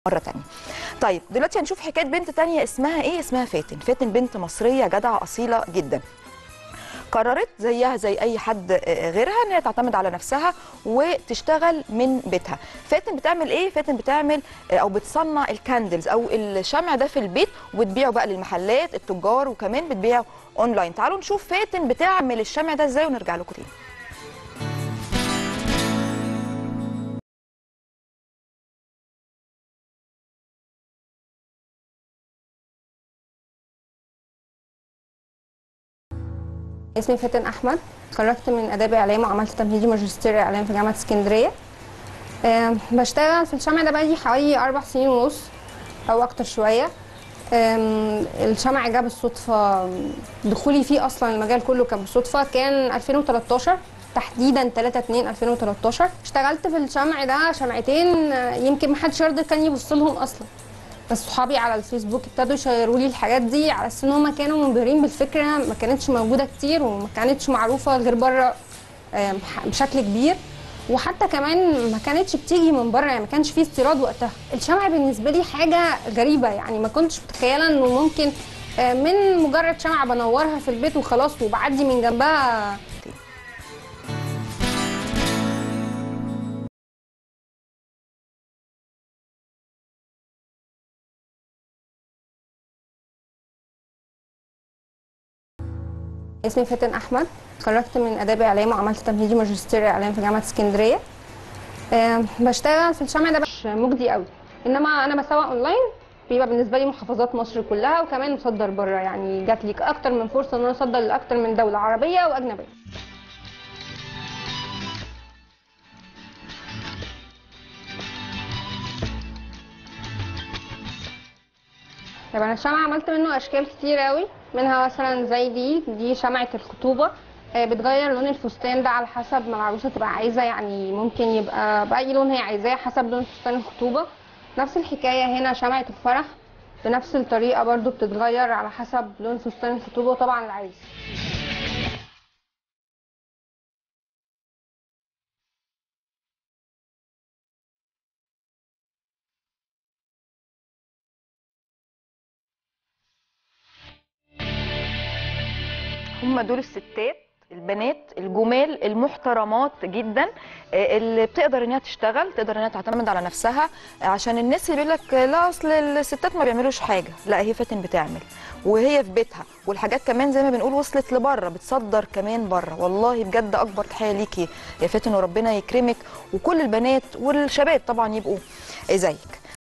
مره تانية طيب دلوقتي هنشوف حكايه بنت تانية اسمها ايه اسمها فاتن فاتن بنت مصريه جدعه اصيله جدا قررت زيها زي اي حد غيرها ان هي تعتمد على نفسها وتشتغل من بيتها فاتن بتعمل ايه فاتن بتعمل او بتصنع الكاندلز او الشمع ده في البيت وبتبيعه بقى للمحلات التجار وكمان بتبيعه اونلاين تعالوا نشوف فاتن بتعمل الشمع ده ازاي ونرجع لكم تاني اسمي فاتن احمد اتخرجت من اداب اعلام وعملت تمهيدي ماجستير اعلام في جامعه اسكندريه آم، بشتغل في الشمع ده بقالي حوالي اربع سنين ونص او اكتر شويه آم، الشمع جه بالصدفه دخولي فيه اصلا المجال كله كان بالصدفه كان 2013 تحديدا 3 2 2013 اشتغلت في الشمع ده شمعتين آه، يمكن محدش يرضى كان يبص لهم اصلا بس صحابي على الفيسبوك ابتدوا يشيروا لي الحاجات دي على اساس ان هم كانوا منبهرين بالفكره ما كانتش موجوده كتير وما كانتش معروفه غير بره آم، بشكل كبير وحتى كمان ما كانتش بتيجي من بره يعني ما كانش فيه استيراد وقتها الشمع بالنسبه لي حاجه غريبه يعني ما كنتش متخيله انه ممكن آه، من مجرد شمعه بنورها في البيت وخلاص وبعدي من جنبها اسمي فاتن احمد اتخرجت من اداب اعلام وعملت تمهيدي ماجستير اعلام في جامعه اسكندريه آم، بشتغل في الشمع ده مش مجدي قوي انما انا بسوق اونلاين بيبقى بالنسبه لي محافظات مصر كلها وكمان مصدر بره يعني جات لي اكتر من فرصه ان انا اصدر لاكتر من دوله عربيه واجنبيه طب انا الشمع عملت منه اشكال كتير قوي منها مثلا زي دي دي شمعة الخطوبة آه، بتغير لون الفستان ده على حسب ما العروسة تبقى عايزة يعني ممكن يبقى بأي لون هي عايزاه حسب لون فستان الخطوبة نفس الحكاية هنا شمعة الفرح بنفس الطريقة برضو بتتغير على حسب لون فستان الخطوبة وطبعا العريس هم دول الستات البنات الجمال المحترمات جدا آه، اللي بتقدر انها تشتغل تقدر انها تعتمد على نفسها آه، عشان الناس اللي بيقول لك لا اصل الستات ما بيعملوش حاجه لا هي فاتن بتعمل وهي في بيتها والحاجات كمان زي ما بنقول وصلت لبره بتصدر كمان بره والله بجد اكبر تحيه ليكي يا فاتن وربنا يكرمك وكل البنات والشباب طبعا يبقوا زيك